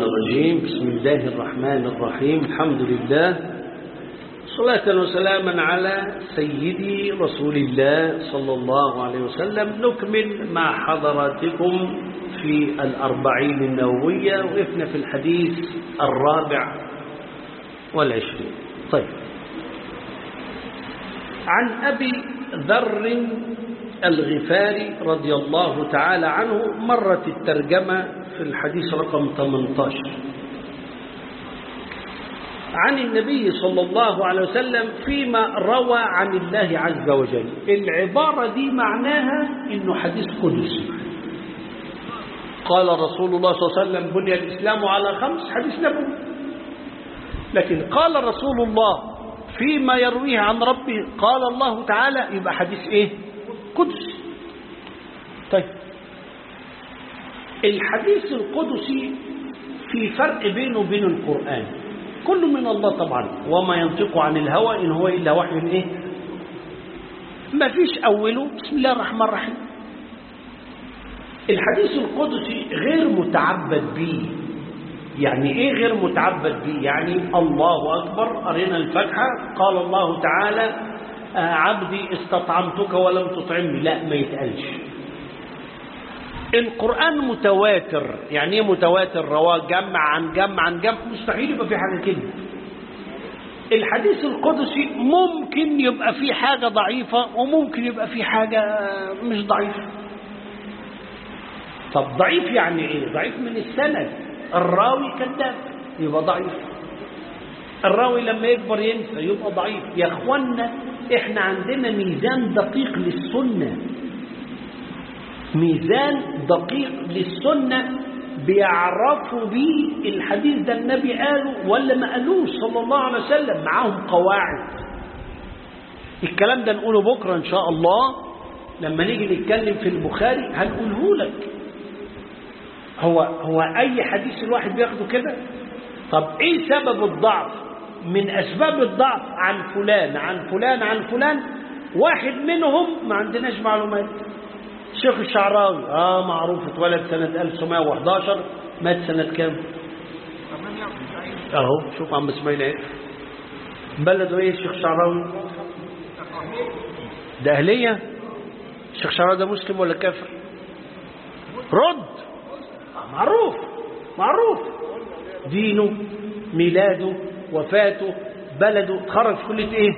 الرجيم بسم الله الرحمن الرحيم الحمد لله صلاة وسلاما على سيدي رسول الله صلى الله عليه وسلم نكمل مع حضراتكم في الأربعين النووية وقفنا في الحديث الرابع والعشرين طيب عن أبي ذر الغفاري رضي الله تعالى عنه مرت الترجمة في الحديث رقم 18 عن النبي صلى الله عليه وسلم فيما روى عن الله عز وجل العبارة دي معناها انه حديث قدسي قال رسول الله صلى الله عليه وسلم بني الإسلام على خمس حديث نبوي لكن قال رسول الله فيما يرويه عن ربه قال الله تعالى يبقى حديث ايه قدسي طيب الحديث القدسي في فرق بينه وبين القرآن كله من الله طبعا وما ينطق عن الهوى إن هو إلا وحي إيه ما فيش أوله بسم الله الرحمن الرحيم الحديث القدسي غير متعبد به يعني ايه غير متعبد به يعني الله أكبر أرنا الفتحة قال الله تعالى آه عبدي استطعمتك ولم تطعمني لا ما يتقالش القرآن متواتر يعني ايه متواتر رواه جمع عن جمع عن جمع مستحيل يبقى في حاجة كده الحديث القدسي ممكن يبقى فيه حاجة ضعيفة وممكن يبقى فيه حاجة مش ضعيفة طب ضعيف يعني ايه ضعيف من السند الراوي كذاب يبقى ضعيف الراوي لما يكبر ينسى يبقى ضعيف يا اخوانا احنا عندنا ميزان دقيق للسنه ميزان دقيق للسنة بيعرفوا بيه الحديث ده النبي قاله ولا ما قالوش صلى الله عليه وسلم معاهم قواعد الكلام ده نقوله بكرة إن شاء الله لما نيجي نتكلم في البخاري هنقوله لك هو هو أي حديث الواحد بياخده كده طب إيه سبب الضعف من أسباب الضعف عن فلان عن فلان عن فلان واحد منهم ما عندناش معلومات الشيخ الشعراوي اه معروف اتولد سنة 1911 مات سنة كام اهو شوف عم اسماعيل ايه بلده ايه الشيخ الشعراوي ده اهلية الشيخ الشعراوي ده مسلم ولا كافر رد معروف معروف دينه ميلاده وفاته بلده تخرج في كلية ايه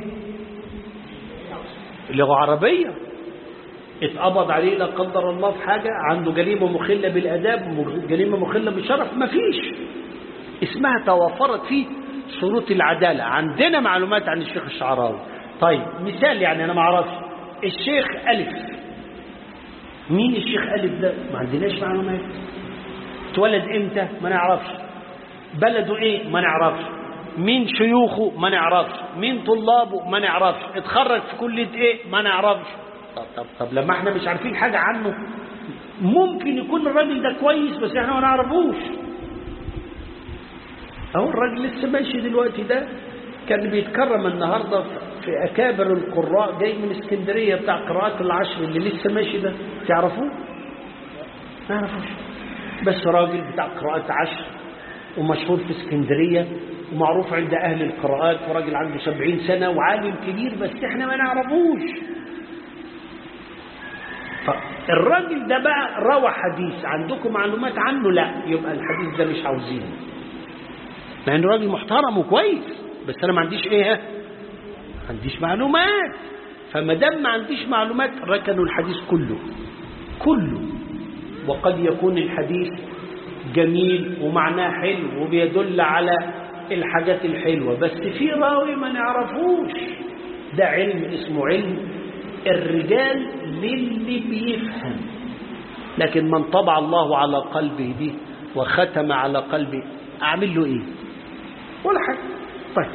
لغة عربية اتقبض عليه لا قدر الله في حاجة عنده جريمة مخلة بالأداب جريمة مخلة بالشرف مفيش اسمها توفرت فيه شروط العدالة عندنا معلومات عن الشيخ الشعراوي طيب مثال يعني أنا ما اعرفش الشيخ ألف مين الشيخ ألف ده ما عندناش معلومات اتولد امتى ما نعرفش بلده ايه ما نعرفش مين شيوخه ما نعرفش مين طلابه ما نعرفش اتخرج في كلية ايه ما نعرفش طب, طب, طب لما احنا مش عارفين حاجة عنه ممكن يكون الراجل ده كويس بس احنا ما نعرفوش اهو الراجل لسه ماشي دلوقتي ده كان بيتكرم النهاردة في أكابر القراء جاي من اسكندرية بتاع قراءات العشر اللي لسه ماشي ده تعرفوه؟ ما نعرفوش بس راجل بتاع قراءات عشر ومشهور في اسكندرية ومعروف عند أهل القراءات وراجل عنده سبعين سنة وعالم كبير بس احنا ما نعرفوش الراجل ده بقى روى حديث عندكم معلومات عنه لا يبقى الحديث ده مش عاوزينه مع انه راجل محترم وكويس بس انا ما عنديش ايه ما عنديش معلومات فما دام ما عنديش معلومات ركنوا الحديث كله كله وقد يكون الحديث جميل ومعناه حلو وبيدل على الحاجات الحلوة بس في راوي ما نعرفوش ده علم اسمه علم الرجال للي بيفهم لكن من طبع الله على قلبه دي وختم على قلبه أعمل له إيه ولا حاجة طيب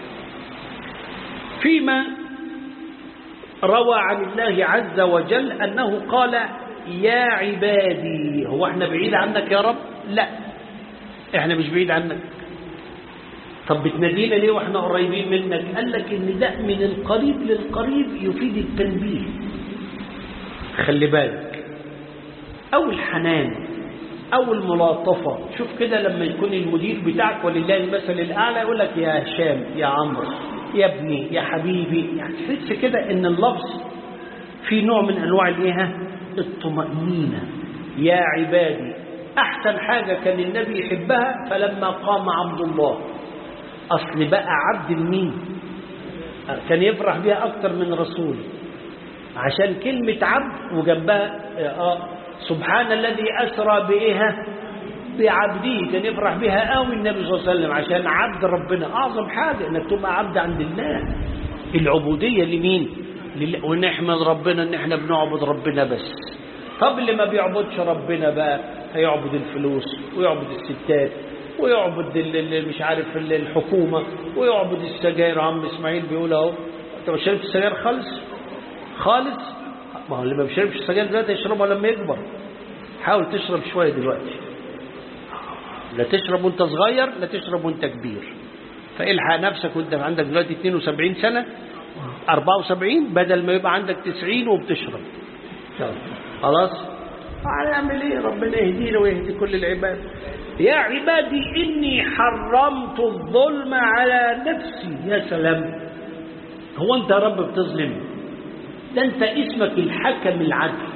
فيما روى عن الله عز وجل أنه قال يا عبادي هو احنا بعيد عنك يا رب لا احنا مش بعيد عنك طب بتنادينا ليه واحنا قريبين منك قال لك ان ده من القريب للقريب يفيد التنبيه خلي بالك او الحنان أو الملاطفة شوف كده لما يكون المدير بتاعك ولله المثل الأعلى يقول لك يا هشام يا عمرو يا ابني يا حبيبي يعني تحس كده ان اللفظ في نوع من انواع الايه الطمأنينة يا عبادي احسن حاجة كان النبي يحبها فلما قام عبد الله اصل بقى عبد المين كان يفرح بها اكتر من رسول عشان كلمة عبد وجنبها آه سبحان الذي اسرى بايه بعبده كان يفرح بها قوي النبي صلى الله عليه وسلم عشان عبد ربنا اعظم حاجه انك تبقى عبد عند الله العبوديه لمين لله ونحمد ربنا ان احنا بنعبد ربنا بس طب اللي ما بيعبدش ربنا بقى هيعبد الفلوس ويعبد الستات ويعبد مش عارف الحكومه ويعبد السجاير عم اسماعيل بيقول اهو انت ما شربتش السجاير خالص خالص ما هو اللي ما بيشربش السجاير دلوقتي يشربها لما يكبر حاول تشرب شويه دلوقتي لا تشرب وانت صغير لا تشرب وانت كبير فالحق نفسك وانت عندك دلوقتي 72 سنة 74 بدل ما يبقى عندك 90 وبتشرب خلاص هنعمل ايه ربنا يهدينا ويهدي كل العباد يا عبادي اني حرمت الظلم على نفسي يا سلام هو انت يا رب بتظلم ده انت اسمك الحكم العدل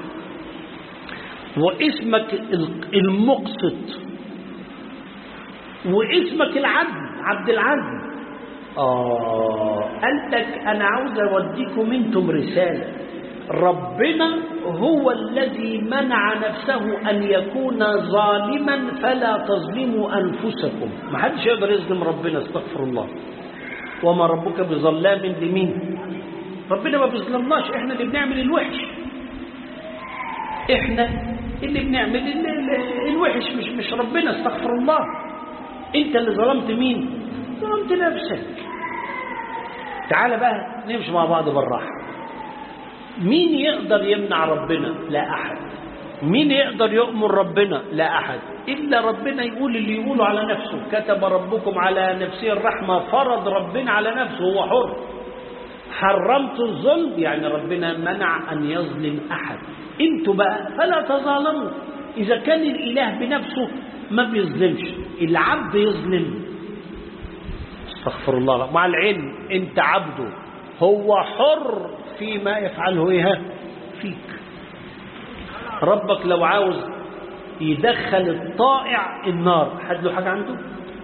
واسمك المقسط واسمك العدل عبد العدل آه قال لك أنا عاوز أوديكم أنتم رسالة ربنا هو الذي منع نفسه أن يكون ظالما فلا تظلموا أنفسكم ما حدش يقدر يظلم ربنا استغفر الله وما ربك بظلام لمين ربنا ما بيظلمناش احنا اللي بنعمل الوحش احنا اللي بنعمل الوحش مش مش ربنا استغفر الله انت اللي ظلمت مين ظلمت نفسك تعال بقى نمشي مع بعض بالراحه مين يقدر يمنع ربنا لا احد مين يقدر يؤمر ربنا لا احد الا ربنا يقول اللي يقوله على نفسه كتب ربكم على نفسه الرحمه فرض ربنا على نفسه هو حر حرمت الظلم يعني ربنا منع ان يظلم احد انتوا بقى فلا تظالموا اذا كان الاله بنفسه ما بيظلمش العبد يظلم استغفر الله مع العلم انت عبده هو حر فيما يفعله ايه فيك ربك لو عاوز يدخل الطائع النار حد له حاجة عنده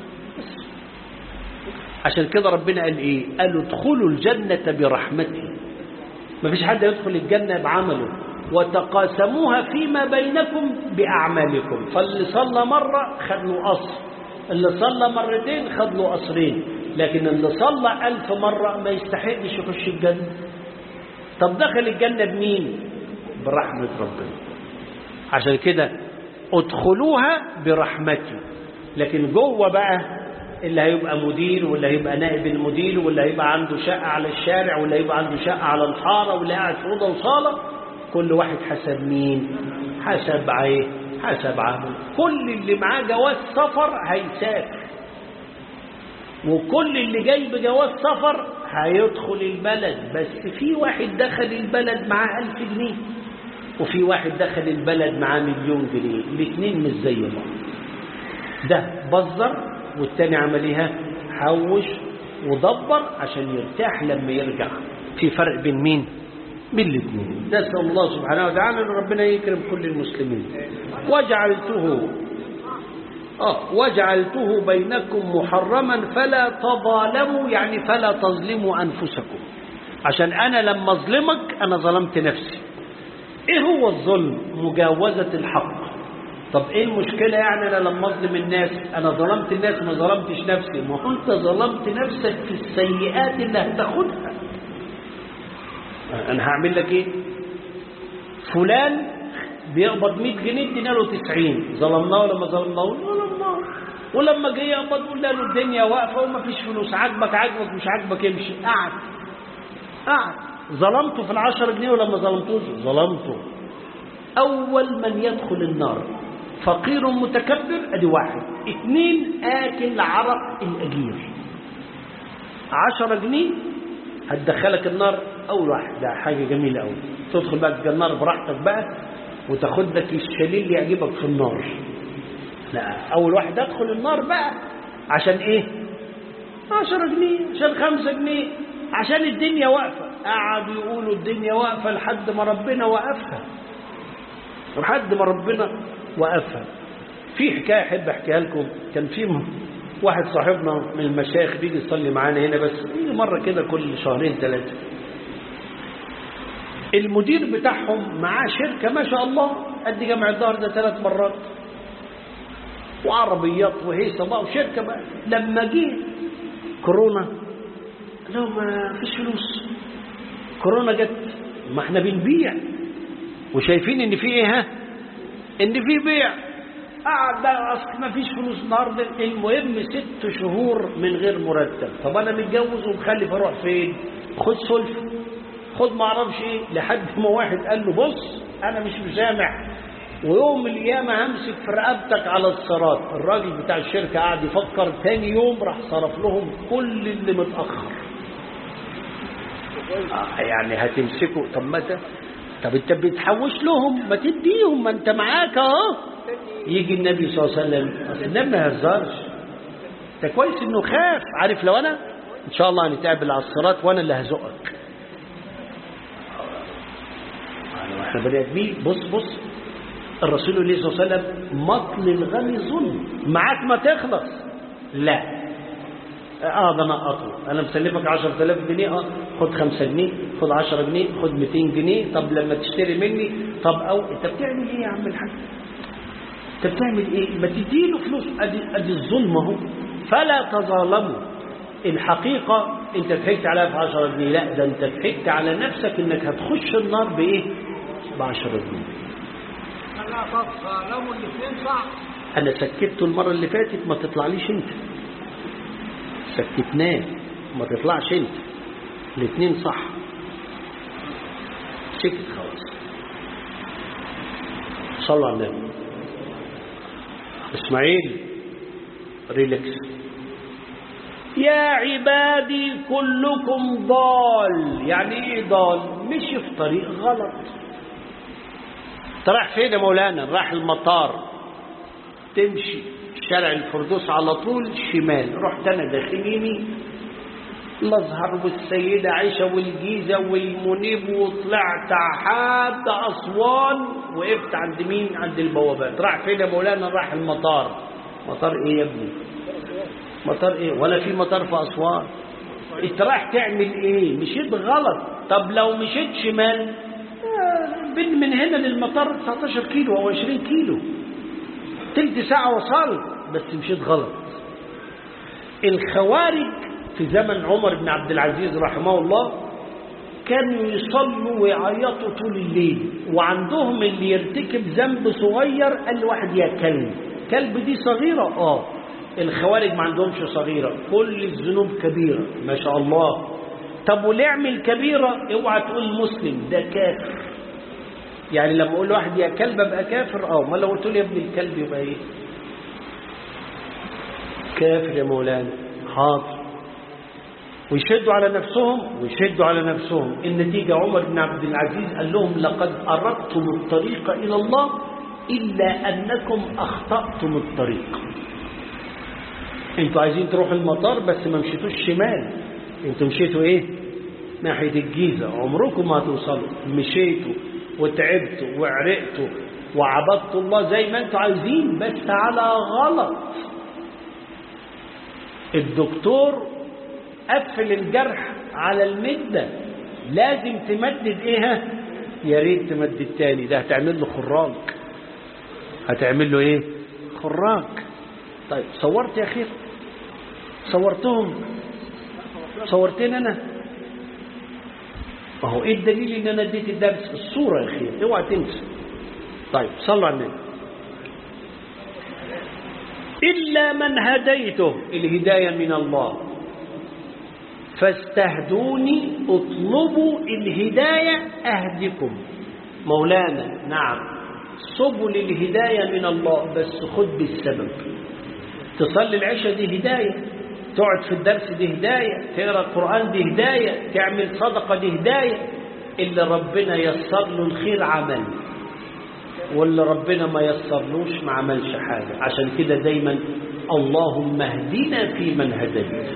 عشان كده ربنا قال ايه قالوا ادخلوا الجنة برحمته ما فيش حد يدخل الجنة بعمله وتقاسموها فيما بينكم بأعمالكم فاللي صلى مرة خد له قصر اللي صلى مرتين خد له قصرين لكن اللي صلى ألف مرة ما يستحقش يخش الجنة طب دخل الجنة بمين برحمة ربنا عشان كده ادخلوها برحمتي لكن جوه بقى اللي هيبقى مدير واللي هيبقى نائب المدير واللي هيبقى عنده شقة على الشارع واللي هيبقى عنده شقة على الحارة واللي قاعد في أوضة وصالة كل واحد حسب مين حسب عيه حسب عمل كل اللي معاه جواز سفر هيسافر وكل اللي جاي بجواز سفر هيدخل البلد بس في واحد دخل البلد معاه ألف جنيه وفي واحد دخل البلد معاه مليون جنيه الاثنين مش زي بعض ده بزر والتاني عمل ايه حوش ودبر عشان يرتاح لما يرجع في فرق بين مين بين الاثنين نسأل الله سبحانه وتعالى ان ربنا يكرم كل المسلمين وجعلته آه وجعلته بينكم محرما فلا تظالموا يعني فلا تظلموا أنفسكم عشان أنا لما أظلمك أنا ظلمت نفسي إيه هو الظلم مجاوزة الحق طب إيه المشكلة يعني أنا لما أظلم الناس أنا ظلمت الناس ما ظلمتش نفسي ما هو أنت ظلمت نفسك في السيئات اللي هتاخدها أنا هعمل لك إيه فلان بيقبض 100 جنيه ادينا له 90 ظلمناه ولا ما ظلمناه ظلمناه ولما جه يقبض قلنا له الدنيا واقفه وما فيش فلوس عاجبك عاجبك مش عاجبك امشي قعد قعد ظلمته في العشر جنيه ولا ما ظلمتوش ظلمته اول من يدخل النار فقير متكبر ادي واحد اثنين اكل عرق الاجير عشرة جنيه هتدخلك النار اول واحد ده حاجه جميله قوي تدخل بقى النار براحتك بقى وتاخد لك الشليل اللي يعجبك في النار لا أول واحد أدخل النار بقى عشان إيه عشرة جنيه عشان خمسة جنيه عشان الدنيا واقفة قعدوا يقولوا الدنيا واقفة لحد ما ربنا وقفها لحد ما ربنا وقفها في حكاية أحب أحكيها لكم كان في واحد صاحبنا من المشايخ بيجي يصلي معانا هنا بس بيجي مرة كده كل شهرين ثلاثة المدير بتاعهم معاه شركة ما شاء الله قد جمع الظهر ده ثلاث مرات وعربيات وهيصة بقى وشركة بقى لما جه كورونا لو ما فيش فلوس كورونا جت ما احنا بنبيع وشايفين ان في ايه ها ان في بيع قعد بقى اصل ما فيش فلوس النهارده المهم ست شهور من غير مرتب طب انا متجوز ومخلف اروح فين خد سلف خد ما اعرفش ايه لحد ما واحد قال له بص انا مش مسامح ويوم القيامه همسك في رقبتك على الصراط الراجل بتاع الشركه قعد يفكر تاني يوم راح صرف لهم كل اللي متاخر آه يعني هتمسكوا طب متى طب انت بتحوش لهم ما تديهم ما انت معاك اهو يجي النبي صلى الله عليه وسلم أصل النبي ما يهزرش ده كويس انه خاف عارف لو انا ان شاء الله هنتقابل على الصراط وانا اللي هزقك احنا بني ادمين بص بص الرسول عليه الصلاه والسلام مطل الغني ظلم معاك ما تخلص لا اه ده انا اطلب انا مسلمك 10000 جنيه اه خد 5 جنيه خد 10 جنيه خد 200 جنيه طب لما تشتري مني طب او انت بتعمل ايه يا عم الحاج انت بتعمل ايه ما تديله فلوس ادي ادي الظلم اهو فلا تظالموا الحقيقه انت ضحكت عليها ب 10 جنيه لا ده انت ضحكت على نفسك انك هتخش النار بايه ب 10 جنيه لا تظالموا الاثنين صح انا سكته المره اللي فاتت ما تطلعليش انت سكتناه ما تطلعش انت الاثنين صح سكت خلاص صلى على النبي اسماعيل ريلاكس يا عبادي كلكم ضال يعني ايه ضال مشي في طريق غلط انت رايح فين يا مولانا رايح المطار تمشي شارع الفردوس على طول شمال رحت انا داخل يمين الازهر والسيده عائشه والجيزه والمنيب وطلعت حد اسوان وقفت عند مين عند البوابات راح فين يا مولانا راح المطار مطار ايه يا ابني مطار ايه ولا في مطار في اسوان انت رايح تعمل ايه مشيت غلط طب لو مشيت شمال بين من هنا للمطار 19 كيلو او 20 كيلو تلت ساعة وصلت بس مشيت غلط الخوارج في زمن عمر بن عبد العزيز رحمه الله كانوا يصلوا ويعيطوا طول الليل وعندهم اللي يرتكب ذنب صغير قال واحد يا كلب كلب دي صغيرة اه الخوارج ما عندهمش صغيرة كل الذنوب كبيرة ما شاء الله طب وليه اعمل كبيرة اوعى تقول مسلم ده كافر يعني لما اقول لواحد يا كلب ابقى كافر اه ما لو قلت له يا ابن الكلب يبقى ايه كافر يا مولانا حاضر ويشدوا على نفسهم ويشدوا على نفسهم النتيجة عمر بن عبد العزيز قال لهم لقد أردتم الطريق إلى الله إلا أنكم أخطأتم الطريق انتوا عايزين تروحوا المطار بس ما مشيتوش شمال انتوا مشيتوا ايه ناحية الجيزة عمركم ما هتوصلوا مشيتوا وتعبتوا وعرقتوا وعبدتوا الله زي ما انتوا عايزين بس على غلط الدكتور قفل الجرح على المدة لازم تمدد ايه يا ريت تمدد تاني ده هتعمل له خراج هتعمل له ايه خراج طيب صورت يا اخي صورتهم صورتين انا ما هو ايه الدليل ان انا اديت الدرس الصورة يا اخي اوعى تنسى طيب صلوا على النبي إلا من هديته الهداية من الله فاستهدوني اطلبوا الهداية أهدكم مولانا نعم سبل الهداية من الله بس خد بالسبب تصلي العشاء دي هداية تقعد في الدرس دي هداية تقرأ القرآن دي هداية تعمل صدقة دي هداية اللي ربنا يسر له الخير عمل واللي ربنا ما يسرلوش ما عملش حاجة عشان كده دايما اللهم اهدنا فيمن هديت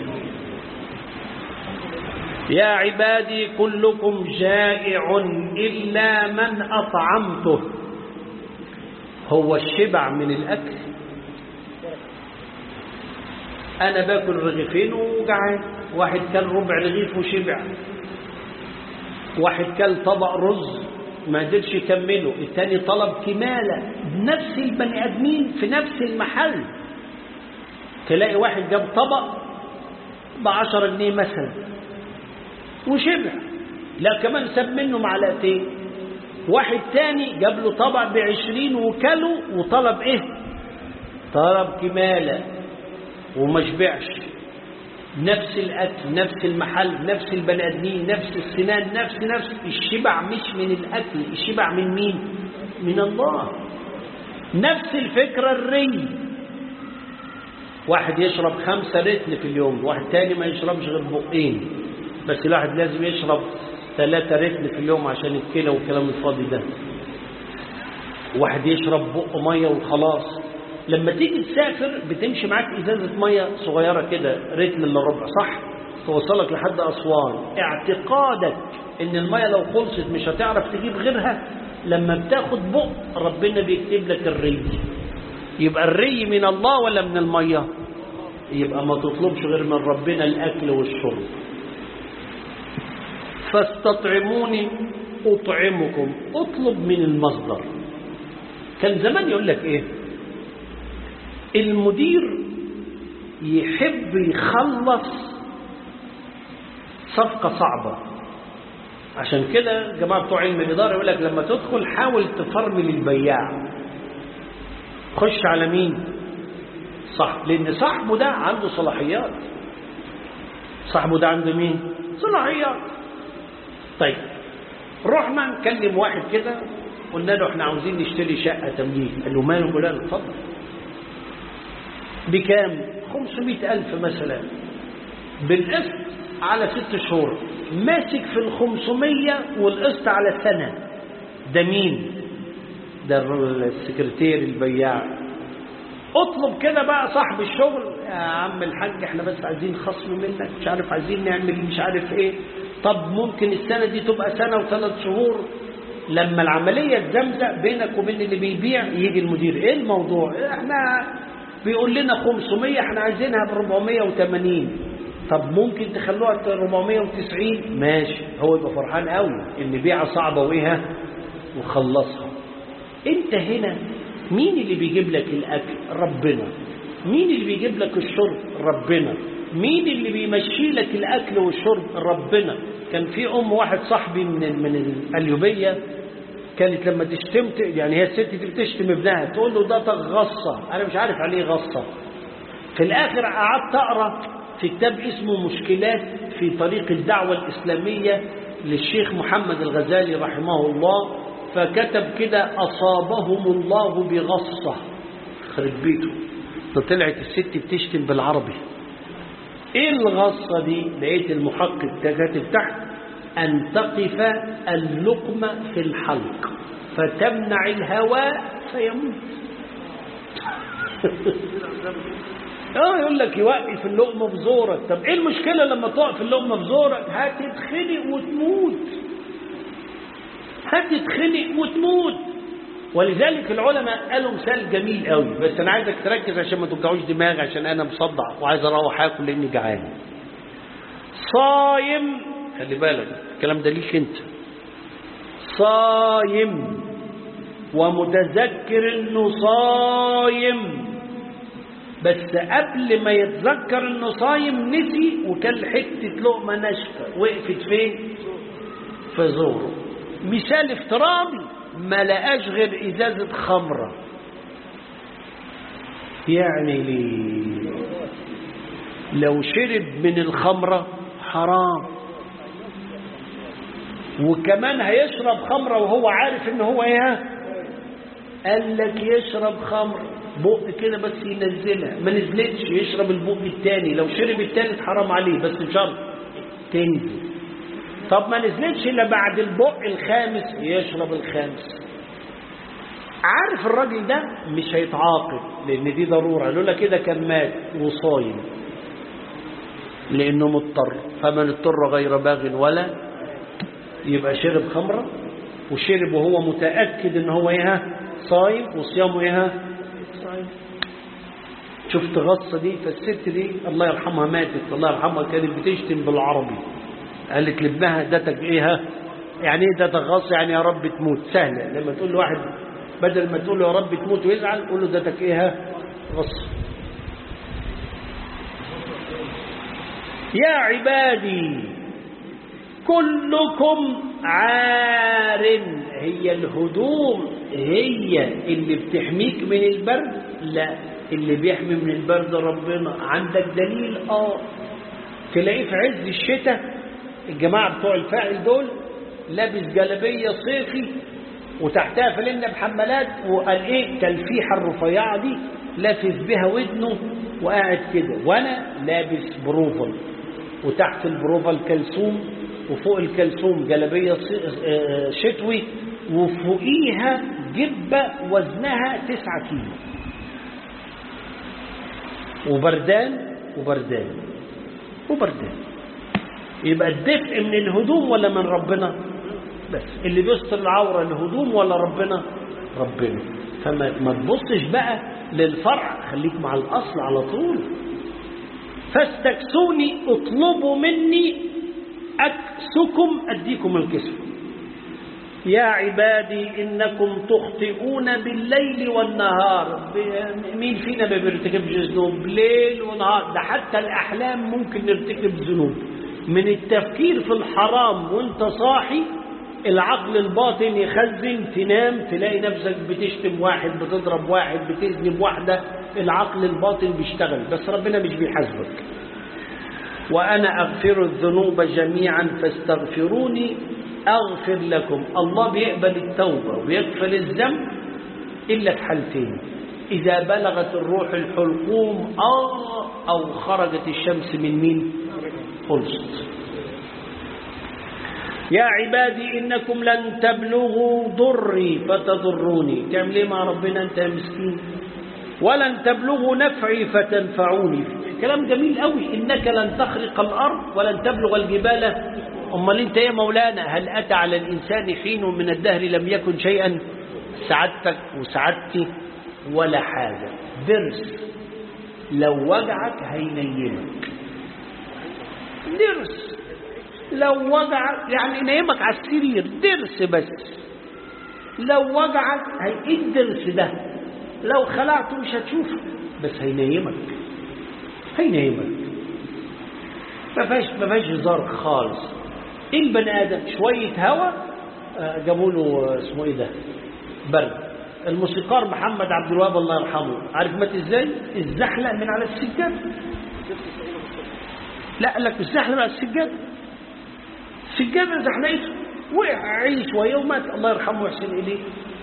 يا عبادي كلكم جائع إلا من أطعمته هو الشبع من الأكل أنا باكل رغيفين وجعان واحد كان ربع رغيف وشبع واحد كان طبق رز ما قدرش يكمله التاني طلب كمالة نفس البني آدمين في نفس المحل تلاقي واحد جاب طبق بعشرة جنيه مثلا وشبع لا كمان ساب منه معلقتين واحد تاني جاب له طبق بعشرين وكله وطلب ايه طلب كمالة وما شبعش نفس الأكل نفس المحل نفس البني آدمين نفس السنان نفس نفس الشبع مش من الأكل الشبع من مين من الله نفس الفكرة الري واحد يشرب خمسة رتل في اليوم واحد تاني ما يشربش غير بقين بس الواحد لازم يشرب ثلاثة رتل في اليوم عشان الكلى والكلام الفاضي ده واحد يشرب بق مية وخلاص لما تيجي تسافر بتمشي معاك ازازة مية صغيرة كده رتل الا ربع صح توصلك لحد أسوان اعتقادك ان المية لو خلصت مش هتعرف تجيب غيرها لما بتاخد بق ربنا بيكتب لك الري يبقى الري من الله ولا من المية يبقى ما تطلبش غير من ربنا الأكل والشرب فاستطعموني أطعمكم اطلب من المصدر كان زمان يقول لك ايه المدير يحب يخلص صفقة صعبة عشان كده جماعة بتوع علم الإدارة يقول لك لما تدخل حاول تفرمل البياع خش على مين صح لأن صاحبه ده عنده صلاحيات صاحبه ده عنده مين صلاحيات طيب رحنا نكلم واحد كده قلنا له احنا عاوزين نشتري شقة تمليك قال له ماله فلان اتفضل بكام 500 ألف مثلا بالقسط على ست شهور ماسك في الخمسمية والقسط على سنة ده مين ده السكرتير البياع اطلب كده بقى صاحب الشغل يا عم الحاج احنا بس عايزين خصم منك مش عارف عايزين نعمل مش عارف ايه طب ممكن السنة دي تبقى سنة وثلاث شهور لما العملية تزمزق بينك وبين اللي بيبيع يجي المدير ايه الموضوع احنا بيقول لنا 500 احنا عايزينها ب 480 طب ممكن تخلوها 490 ماشي هو يبقى فرحان قوي ان بيعه صعبة وايه وخلصها انت هنا مين اللي بيجيب لك الاكل ربنا مين اللي بيجيب لك الشرب ربنا مين اللي بيمشي لك الاكل والشرب ربنا كان في ام واحد صاحبي من من القليوبيه كانت لما تشتم يعني هي الست دي بتشتم ابنها تقول له ده غصه انا مش عارف عليه غصه في الاخر قعدت اقرا في كتاب اسمه مشكلات في طريق الدعوه الاسلاميه للشيخ محمد الغزالي رحمه الله فكتب كده اصابهم الله بغصه خرب بيته فطلعت الست بتشتم بالعربي ايه الغصه دي لقيت المحقق ده كاتب تحت ان تقف اللقمه في الحلق فتمنع الهواء فيموت اه يقول لك يوقف اللقمه في زورك طب ايه المشكله لما تقف اللقمه في زورك هتتخنق وتموت هتتخنق وتموت ولذلك العلماء قالوا مثال جميل قوي بس انا عايزك تركز عشان ما توجعوش دماغي عشان انا مصدع وعايز اروح اكل لاني جعان صايم خلي بالك الكلام ده ليك انت صايم ومتذكر انه صايم بس قبل ما يتذكر انه صايم نسي وكان حته لقمه ناشفه وقفت فين في زوره مثال افتراضي ما لقاش غير ازازه خمره يعني ليه لو شرب من الخمره حرام وكمان هيشرب خمره وهو عارف ان هو ايه قال لك يشرب خمر بق كده بس ينزلها ما نزلتش يشرب البق التاني لو شرب التالت حرام عليه بس بشرط تنزل طب ما نزلتش الا بعد البق الخامس يشرب الخامس عارف الراجل ده مش هيتعاقب لان دي ضروره لولا كده كان مات وصايم لانه مضطر فمن اضطر غير باغ ولا يبقى شرب خمره وشرب وهو متاكد ان هو ايه صايم وصيامه ايه صايم شفت غصه دي فالست دي الله يرحمها ماتت الله يرحمها كانت بتشتم بالعربي قالت لابنها دتك ايه يعني ايه دتك غصه يعني يا رب تموت سهله لما تقول لواحد بدل ما تقول له يا رب تموت ويزعل قول له دتك ايه غصه يا عبادي كلكم عار هي الهدوم هي اللي بتحميك من البرد لا اللي بيحمي من البرد ربنا عندك دليل اه تلاقيه في عز الشتاء الجماعة بتوع الفاعل دول لابس جلبية صيفي وتحتها فلنة بحمالات وقال ايه تلفيحة الرفيعة دي لافف بها ودنه وقاعد كده وانا لابس بروفل وتحت البروفل كلثوم وفوق الكلثوم جلبية شتوي وفوقيها جبة وزنها تسعة كيلو وبردان وبردان وبردان يبقى الدفء من الهدوم ولا من ربنا بس اللي بيستر العورة الهدوم ولا ربنا ربنا فما ما تبصش بقى للفرع خليك مع الأصل على طول فاستكسوني اطلبوا مني أكسكم أديكم الكسف يا عبادي إنكم تخطئون بالليل والنهار مين فينا ما بيرتكبش ذنوب ليل ونهار ده حتى الأحلام ممكن نرتكب ذنوب من التفكير في الحرام وانت صاحي العقل الباطن يخزن تنام تلاقي نفسك بتشتم واحد بتضرب واحد بتذنب واحدة العقل الباطن بيشتغل بس ربنا مش بيحاسبك وأنا أغفر الذنوب جميعا فاستغفروني أغفر لكم الله بيقبل التوبة ويغفر الذنب إلا في حالتين إذا بلغت الروح الحلقوم آه أو خرجت الشمس من مين خلصت يا عبادي إنكم لن تبلغوا ضري فتضروني تعمل ايه مع ربنا أنت يا مسكين ولن تبلغوا نفعي فتنفعوني كلام جميل قوي إنك لن تخرق الأرض ولن تبلغ الجبال أمال أنت يا مولانا هل أتى على الإنسان حين من الدهر لم يكن شيئا سعادتك وسعادتي ولا حاجة درس لو وجعك هينيمك درس لو وجعك يعني ينيمك على السرير درس بس لو وجعك هي ايه الدرس ده لو خلعته مش هتشوفه بس هينيمك هينيمك ما فيهاش ما فيهاش هزار خالص ايه البني ادم شويه هوا جابوا له اسمه ايه ده برد الموسيقار محمد عبد الوهاب الله يرحمه عارف مات ازاي الزحلق من على السجاد لا قال لك الزحلق من على السجاد السجاده زحلقته وقع عيش شويه ومات الله يرحمه ويحسن اليه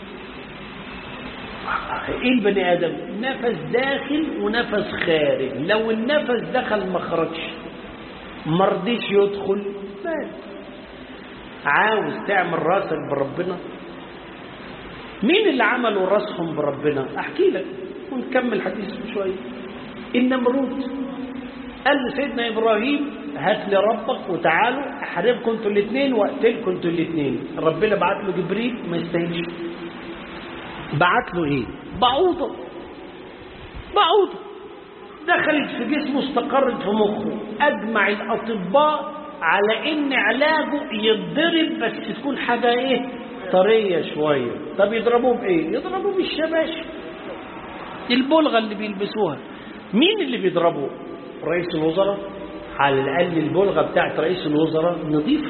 ايه البني ادم نفس داخل ونفس خارج لو النفس دخل ما خرجش ما رضيش يدخل مات عاوز تعمل راسك بربنا مين اللي عملوا راسهم بربنا احكي لك ونكمل حديث شويه النمرود قال لسيدنا ابراهيم هات لي ربك وتعالوا احاربكم انتوا الاثنين واقتلكم انتوا الاثنين ربنا بعت له جبريل ما يستاهلش بعت له ايه بعوضه بعوضه دخلت في جسمه استقرت في مخه اجمع الاطباء على ان علاجه يتضرب بس تكون حاجه ايه طريه شويه طب يضربوه بايه يضربوه بالشباش البلغه اللي بيلبسوها مين اللي بيضربوه رئيس الوزراء على الاقل البلغه بتاعت رئيس الوزراء نظيفه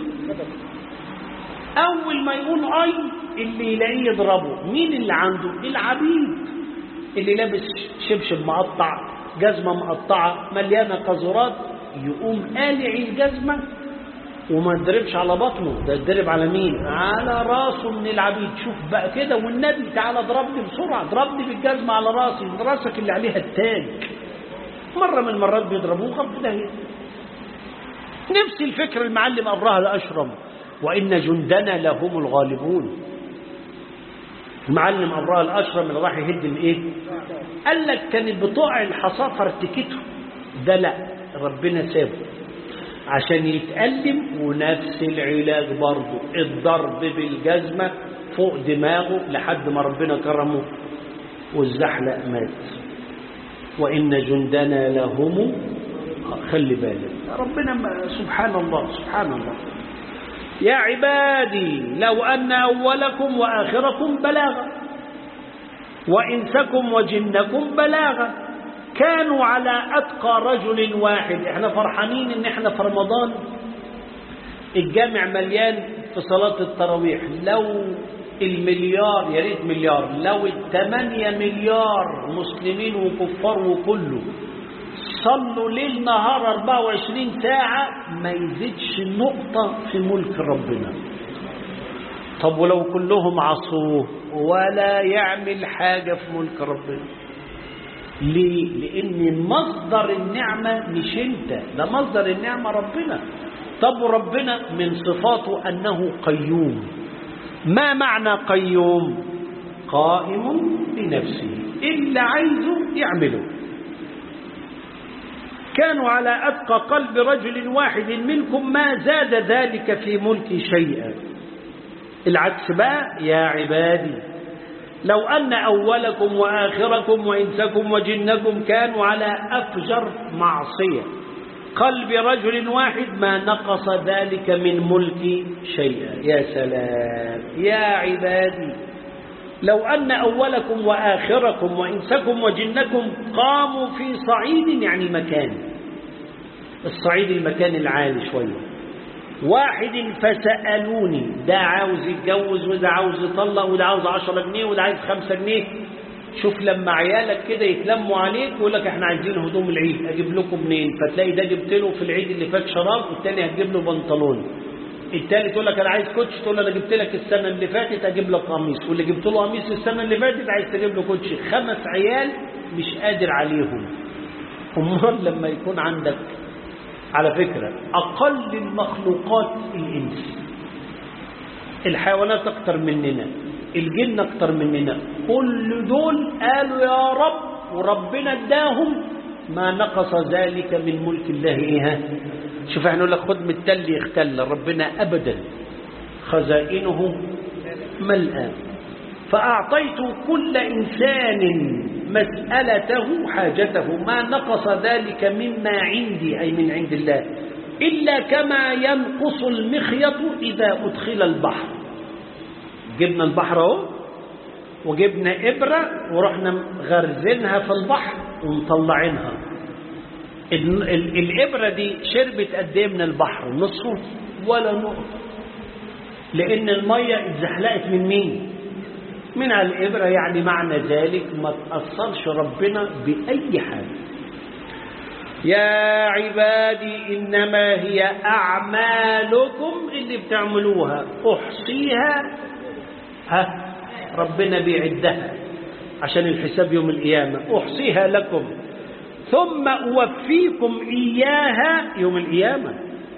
اول ما يقول اي اللي يلاقيه يضربه مين اللي عنده العبيد اللي لابس شبشب مقطع جزمه مقطعه مليانه قذورات يقوم قالع الجزمه وما يضربش على بطنه ده يضرب على مين على راسه من العبيد شوف بقى كده والنبي تعالى اضربني بسرعه اضربني بالجزمه على راسي راسك اللي عليها التاج مره من المرات بيضربوه غض ده نفس الفكر المعلم أبرهة الأشرم وإن جندنا لهم الغالبون المعلم أبراه الأشرم اللي راح يهدم إيه قال لك كانت بتوع الحصاه فرتكته ده لا ربنا سابه عشان يتألم ونفس العلاج برضه الضرب بالجزمة فوق دماغه لحد ما ربنا كرمه والزحلق مات وإن جندنا لهم خلي بالك ربنا ما سبحان الله سبحان الله يا عبادي لو أن أولكم وآخركم بلاغا وإنسكم وجنكم بلاغا كانوا على أتقى رجل واحد احنا فرحانين ان احنا في رمضان الجامع مليان في صلاة التراويح لو المليار يا ريت مليار لو الثمانية مليار مسلمين وكفار وكله صلوا ليل نهار 24 ساعة ما يزيدش نقطة في ملك ربنا طب ولو كلهم عصوه ولا يعمل حاجة في ملك ربنا ليه؟ لأن مصدر النعمة مش أنت ده مصدر النعمة ربنا طب ربنا من صفاته أنه قيوم ما معنى قيوم قائم بنفسه اللي عايزه يعمله كانوا على أتقى قلب رجل واحد منكم ما زاد ذلك في ملكي شيئا العكس بقى يا عبادي لو أن أولكم وآخركم وإنسكم وجنكم كانوا على أفجر معصية قلب رجل واحد ما نقص ذلك من ملكي شيئا يا سلام يا عبادي لو أن أولكم وآخركم وإنسكم وجنكم قاموا في صعيد يعني مكان الصعيد المكان العالي شوية واحد فسألوني ده عاوز يتجوز وده عاوز يطلق وده عاوز عشرة جنيه وده عايز خمسة جنيه شوف لما عيالك كده يتلموا عليك ويقول لك احنا عايزين هدوم العيد اجيب لكم منين فتلاقي ده جبت له في العيد اللي فات شراب والتاني هتجيب له بنطلون التالت يقول لك انا عايز كوتش تقول له انا جبت لك السنه اللي فاتت اجيب لك قميص واللي جبت له قميص السنه اللي فاتت عايز تجيب له كوتش خمس عيال مش قادر عليهم امال لما يكون عندك على فكره اقل المخلوقات الانس الحيوانات اكتر مننا الجن اكتر مننا كل دول قالوا يا رب وربنا اداهم ما نقص ذلك من ملك الله ايه شوف احنا نقول لك خد من التل يختل ربنا ابدا خزائنه ملأى فأعطيت كل إنسان مسألته حاجته ما نقص ذلك مما عندي أي من عند الله إلا كما ينقص المخيط إذا أدخل البحر جبنا البحر اهو وجبنا إبرة ورحنا غرزينها في البحر ومطلعينها ال ال الإبرة دي شربت قد ايه من البحر نصفه ولا نقطة لأن المية اتزحلقت من مين من على الإبرة يعني معنى ذلك ما تأثرش ربنا بأي حاجة يا عبادي إنما هي أعمالكم اللي بتعملوها أحصيها ها ربنا بيعدها عشان الحساب يوم القيامة أحصيها لكم ثم أوفيكم إياها يوم القيامة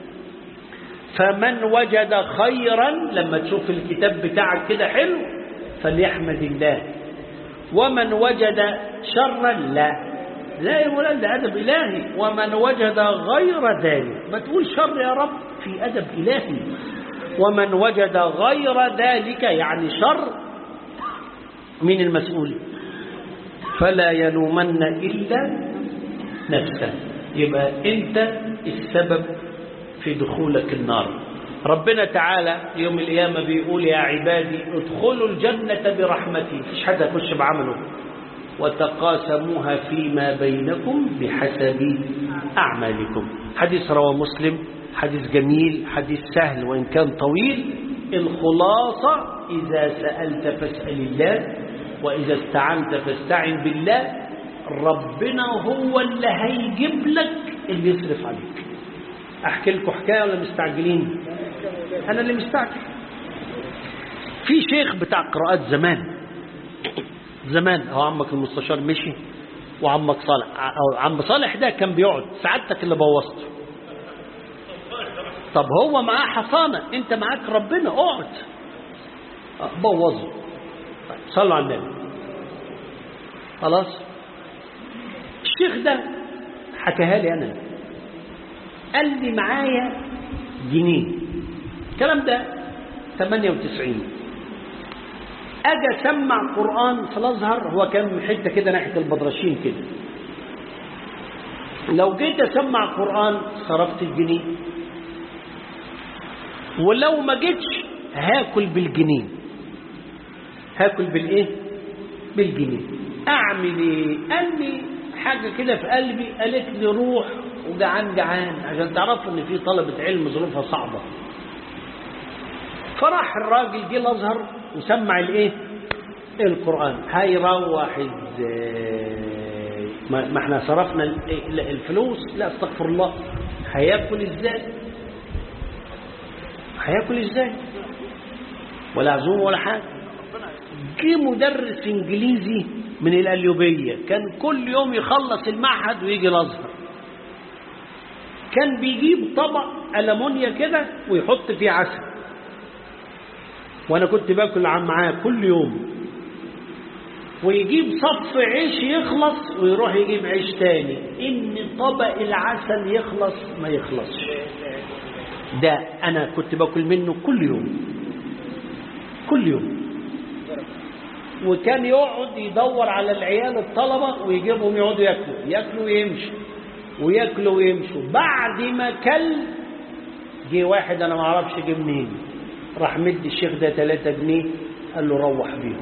فمن وجد خيرا لما تشوف الكتاب بتاعك كده حلو فليحمد الله ومن وجد شرا لا لا يا ولد ده أدب إلهي ومن وجد غير ذلك ما تقول شر يا رب في أدب إلهي ومن وجد غير ذلك يعني شر من المسؤول فلا يلومن إلا نفسه يبقى أنت السبب في دخولك النار ربنا تعالى يوم القيامة بيقول يا عبادي ادخلوا الجنة برحمتي مفيش حد يخش بعمله وتقاسموها فيما بينكم بحسب أعمالكم حديث رواه مسلم حديث جميل حديث سهل وإن كان طويل الخلاصة إذا سألت فاسأل الله وإذا استعنت فاستعن بالله ربنا هو اللي هيجيب لك اللي يصرف عليك أحكي لكم حكاية ولا مستعجلين أنا اللي مستعجل في شيخ بتاع قراءات زمان زمان هو عمك المستشار مشي وعمك صالح أو عم صالح ده كان بيقعد سعادتك اللي بوظته طب هو معاه حصانة انت معاك ربنا اقعد بوظه صلوا على النبي خلاص الشيخ ده حكاها لي انا قال لي معايا جنيه الكلام ده 98 اجي اسمع قران في الازهر هو كان حته كده ناحيه البدرشين كده لو جيت اسمع قران صرفت الجنيه ولو ما جيتش هاكل بالجنيه هاكل بالايه بالجنيه اعمل ايه قال لي حاجه كده في قلبي قالت لي روح وجعان جعان عشان تعرفوا ان في طلبه علم ظروفها صعبه فراح الراجل جه الازهر وسمع الايه القران هيروح ازاي ما ما احنا صرفنا ال- الفلوس لا استغفر الله هياكل ازاي هياكل ازاي ولا عزومه ولا حاجه جه مدرس انجليزي من القليوبيه كان كل يوم يخلص المعهد ويجي الازهر كان بيجيب طبق ألمونيا كده ويحط فيه عسل وانا كنت باكل عم معاه كل يوم ويجيب صف عيش يخلص ويروح يجيب عيش تاني ان طبق العسل يخلص ما يخلصش ده انا كنت باكل منه كل يوم كل يوم وكان يقعد يدور على العيال الطلبة ويجيبهم يقعدوا ياكلوا ياكلوا ويمشوا وياكلوا ويمشوا بعد ما كل جه واحد انا ما اعرفش جه منين راح مدي الشيخ ده 3 جنيه قال له روح بيهم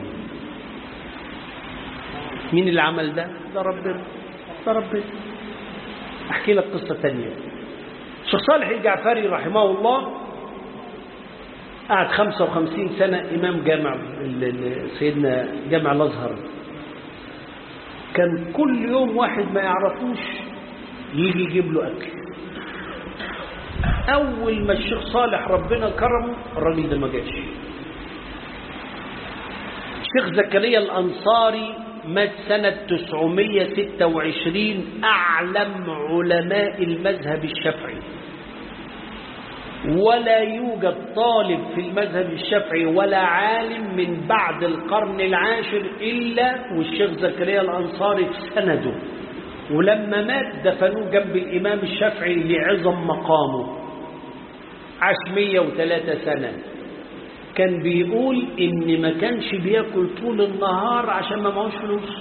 مين اللي عمل ده ده ربنا ده ربنا احكي لك قصه ثانيه الشيخ صالح الجعفري رحمه الله قعد 55 سنة إمام جامع ال- ال- سيدنا جامع الأزهر كان كل يوم واحد ما يعرفوش يجي يجيب له أكل أول ما الشيخ صالح ربنا كرمه الراجل ده ما جاش الشيخ زكريا الأنصاري مات سنة 926 أعلم علماء المذهب الشافعي ولا يوجد طالب في المذهب الشافعي ولا عالم من بعد القرن العاشر إلا والشيخ زكريا الأنصاري في سنده ولما مات دفنوه جنب الإمام الشافعي لعظم مقامه عاش 103 سنة كان بيقول إن ما كانش بياكل طول النهار عشان ما معهوش فلوس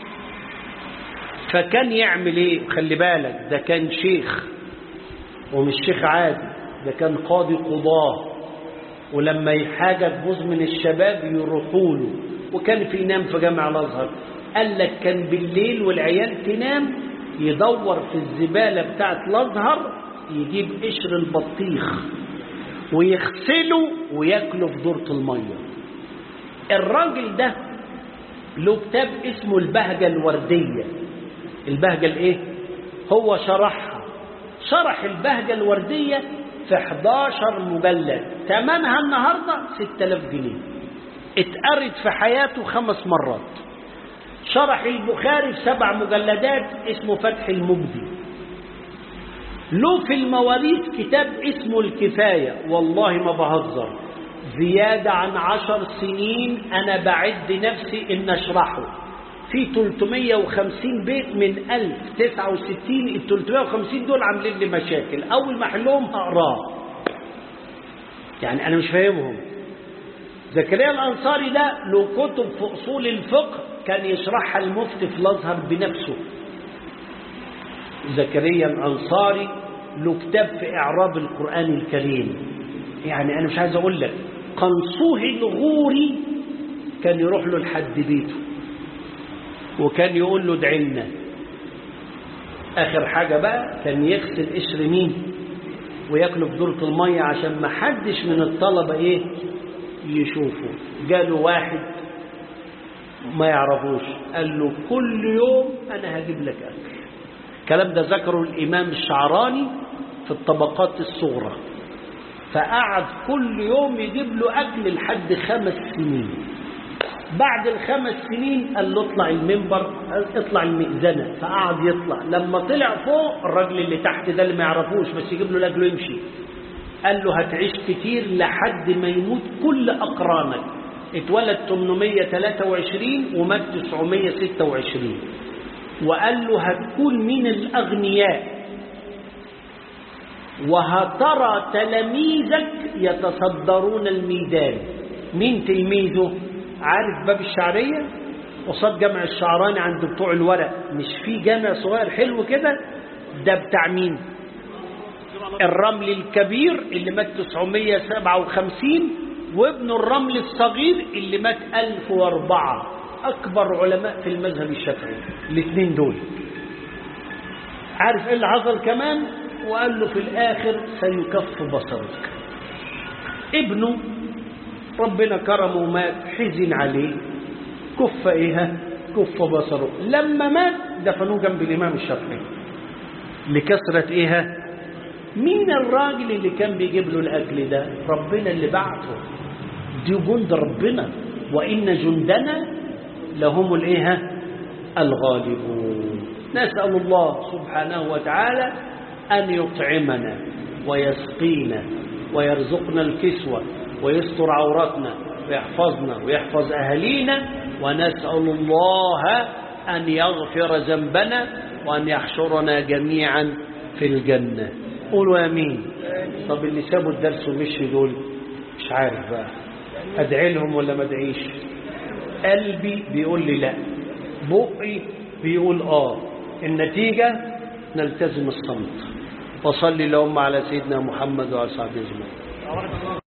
فكان يعمل ايه خلي بالك ده كان شيخ ومش شيخ عادي ده كان قاضي قضاه ولما حاجة تبوظ من الشباب يروحوا له وكان في ينام في جامع الازهر قال لك كان بالليل والعيال تنام يدور في الزبالة بتاعت الازهر يجيب قشر البطيخ ويغسله وياكله في دورة المية الراجل ده له كتاب اسمه البهجة الوردية البهجة الايه هو شرحها شرح البهجة الوردية في 11 مجلد ثمنها النهاردة 6000 جنيه اتقرت في حياته خمس مرات شرح البخاري في سبع مجلدات اسمه فتح المبدي له في المواريث كتاب اسمه الكفاية والله ما بهزر زيادة عن عشر سنين أنا بعد نفسي إن أشرحه في 350 بيت من 1069 ال 350 دول عاملين لي مشاكل أول ما أحلهم هقراه يعني أنا مش فاهمهم زكريا الأنصاري ده له كتب في أصول الفقه كان يشرحها المفتي في الأزهر بنفسه زكريا الأنصاري له كتاب في إعراب القرآن الكريم يعني أنا مش عايز أقول لك قنصوه الغوري كان يروح له لحد بيته وكان يقول له ادعي لنا آخر حاجة بقى كان يغسل قشر مين وياكله في دورة المية عشان ما حدش من الطلبة إيه يشوفه جاله واحد ما يعرفوش قال له كل يوم أنا هجيب لك أكل الكلام ده ذكره الإمام الشعراني في الطبقات الصغرى فقعد كل يوم يجيب له أكل لحد خمس سنين بعد الخمس سنين قال له اطلع المنبر اطلع المئذنة فقعد يطلع لما طلع فوق الراجل اللي تحت ده اللي ما يعرفوش بس يجيب له لاجله يمشي قال له هتعيش كتير لحد ما يموت كل أقرانك اتولد 823 ومات 926 وقال له هتكون من الأغنياء وهترى تلاميذك يتصدرون الميدان مين تلميذه عارف باب الشعرية قصاد جامع الشعراني عند بتوع الورق مش في جامع صغير حلو كده ده بتاع مين الرمل الكبير اللي مات 957 وابن الرمل الصغير اللي مات 1004 أكبر علماء في المذهب الشافعي الاثنين دول عارف ايه اللي حصل كمان وقال له في الآخر سيكف بصرك ابنه ربنا كرمه ومات حزن عليه كف ايه كف بصره لما مات دفنوه جنب الإمام الشافعي لكثرة ايه مين الراجل اللي كان بيجيب له الأكل ده ربنا اللي بعته دي جند ربنا وإن جندنا لهم الايه الغالبون نسأل الله سبحانه وتعالى أن يطعمنا ويسقينا ويرزقنا الكسوة ويستر عوراتنا ويحفظنا ويحفظ أهلينا ونسأل الله أن يغفر ذنبنا وأن يحشرنا جميعا في الجنة قولوا امين طب اللي سابوا الدرس ومشي دول مش عارف بقى ادعي لهم ولا ما ادعيش قلبي بيقول لي لا بقي بيقول اه النتيجة نلتزم الصمت وصلي اللهم على سيدنا محمد وعلى صحبه اجمعين